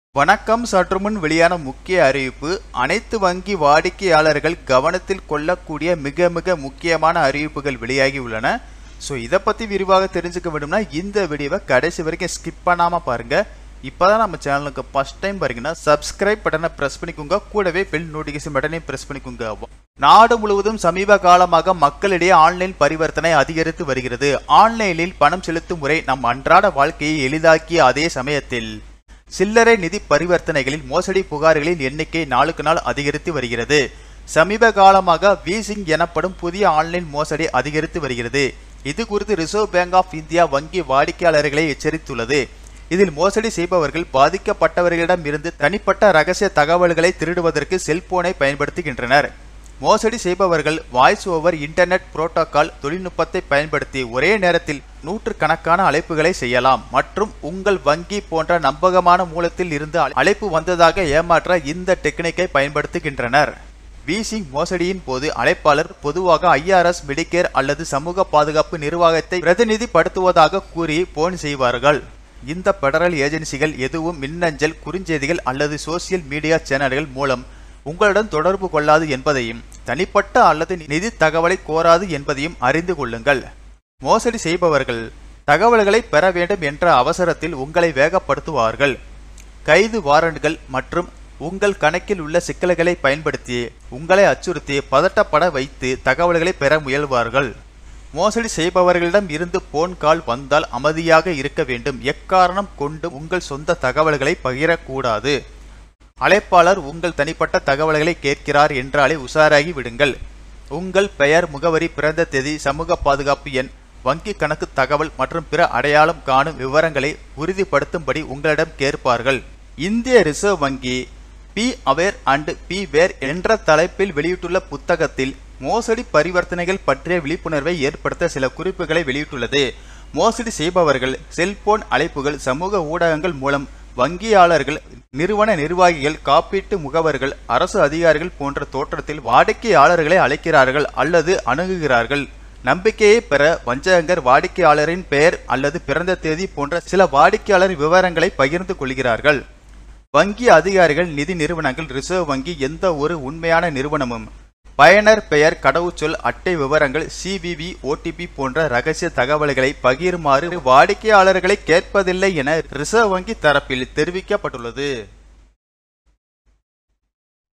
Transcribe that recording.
வணக்கம் சற்றுமுன் வெளியான முக்கிய அறிவிப்பு அனைத்து வங்கி வாடிக்கையாளர்கள் கவனத்தில் கொள்ளக்கூடிய மிக மிக முக்கியமான அறிவிப்புகள் வெளியாகி உள்ளன ஸோ இதை பற்றி விரிவாக தெரிஞ்சுக்க வேண்டும்னா இந்த வீடியோவை கடைசி வரைக்கும் ஸ்கிப் பண்ணாமல் பாருங்க இப்போதான் நம்ம சேனலுக்கு ஃபர்ஸ்ட் டைம் பாருங்கன்னா சப்ஸ்கிரைப் பட்டனை ப்ரெஸ் பண்ணிக்கோங்க கூடவே பெல் நோட்டிஃபிகேஷன் பட்டனையும் ப்ரெஸ் பண்ணிக்கோங்க நாடு முழுவதும் சமீப காலமாக மக்களிடையே ஆன்லைன் பரிவர்த்தனை அதிகரித்து வருகிறது ஆன்லைனில் பணம் செலுத்தும் முறை நம் அன்றாட வாழ்க்கையை எளிதாக்கிய அதே சமயத்தில் சில்லறை நிதி பரிவர்த்தனைகளில் மோசடி புகார்களின் எண்ணிக்கை நாளுக்கு நாள் அதிகரித்து வருகிறது சமீப காலமாக வீசிங் எனப்படும் புதிய ஆன்லைன் மோசடி அதிகரித்து வருகிறது இது குறித்து ரிசர்வ் பேங்க் ஆஃப் இந்தியா வங்கி வாடிக்கையாளர்களை எச்சரித்துள்ளது இதில் மோசடி செய்பவர்கள் பாதிக்கப்பட்டவர்களிடம் இருந்து தனிப்பட்ட ரகசிய தகவல்களை திருடுவதற்கு செல்போனை பயன்படுத்துகின்றனர் மோசடி செய்பவர்கள் வாய்ஸ் ஓவர் இன்டர்நெட் புரோட்டோகால் தொழில்நுட்பத்தை பயன்படுத்தி ஒரே நேரத்தில் நூற்றுக்கணக்கான அழைப்புகளை செய்யலாம் மற்றும் உங்கள் வங்கி போன்ற நம்பகமான மூலத்தில் இருந்து அழைப்பு வந்ததாக ஏமாற்ற இந்த டெக்னிக்கை பயன்படுத்துகின்றனர் வீசிங் மோசடியின் போது அழைப்பாளர் பொதுவாக ஐஆர்எஸ் மெடிக்கேர் அல்லது சமூக பாதுகாப்பு நிர்வாகத்தை பிரதிநிதிப்படுத்துவதாக கூறி போன் செய்வார்கள் இந்த பெடரல் ஏஜென்சிகள் எதுவும் மின்னஞ்சல் குறுஞ்செய்திகள் அல்லது சோசியல் மீடியா சேனல்கள் மூலம் உங்களுடன் தொடர்பு கொள்ளாது என்பதையும் தனிப்பட்ட அல்லது நிதி தகவலை கோராது என்பதையும் அறிந்து கொள்ளுங்கள் மோசடி செய்பவர்கள் தகவல்களை பெற வேண்டும் என்ற அவசரத்தில் உங்களை வேகப்படுத்துவார்கள் கைது வாரண்டுகள் மற்றும் உங்கள் கணக்கில் உள்ள சிக்கல்களை பயன்படுத்தி உங்களை அச்சுறுத்தி பதட்டப்பட வைத்து தகவல்களை பெற முயல்வார்கள் மோசடி செய்பவர்களிடம் இருந்து போன் கால் வந்தால் அமைதியாக இருக்க வேண்டும் எக்காரணம் கொண்டு உங்கள் சொந்த தகவல்களை பகிரக்கூடாது அழைப்பாளர் உங்கள் தனிப்பட்ட தகவல்களை கேட்கிறார் என்றாலே உஷாராகி விடுங்கள் உங்கள் பெயர் முகவரி பிறந்த தேதி சமூக பாதுகாப்பு எண் வங்கி கணக்கு தகவல் மற்றும் பிற அடையாளம் காணும் விவரங்களை உறுதிப்படுத்தும்படி உங்களிடம் கேட்பார்கள் இந்திய ரிசர்வ் வங்கி be aware and be ware என்ற தலைப்பில் வெளியிட்டுள்ள புத்தகத்தில் மோசடி பரிவர்த்தனைகள் பற்றிய விழிப்புணர்வை ஏற்படுத்த சில குறிப்புகளை வெளியிட்டுள்ளது மோசடி செய்பவர்கள் செல்போன் அழைப்புகள் சமூக ஊடகங்கள் மூலம் வங்கியாளர்கள் நிறுவன நிர்வாகிகள் காப்பீட்டு முகவர்கள் அரசு அதிகாரிகள் போன்ற தோற்றத்தில் வாடிக்கையாளர்களை அழைக்கிறார்கள் அல்லது அணுகுகிறார்கள் நம்பிக்கையை பெற வஞ்சகங்கர் வாடிக்கையாளரின் பெயர் அல்லது பிறந்த தேதி போன்ற சில வாடிக்கையாளர் விவரங்களை பகிர்ந்து கொள்கிறார்கள் வங்கி அதிகாரிகள் நிதி நிறுவனங்கள் ரிசர்வ் வங்கி எந்த ஒரு உண்மையான நிறுவனமும் பயனர் பெயர் கடவுச்சொல் அட்டை விவரங்கள் சிவிவி ஓடிபி போன்ற ரகசிய தகவல்களை பகிருமாறு வாடிக்கையாளர்களை கேட்பதில்லை என ரிசர்வ் வங்கி தரப்பில் தெரிவிக்கப்பட்டுள்ளது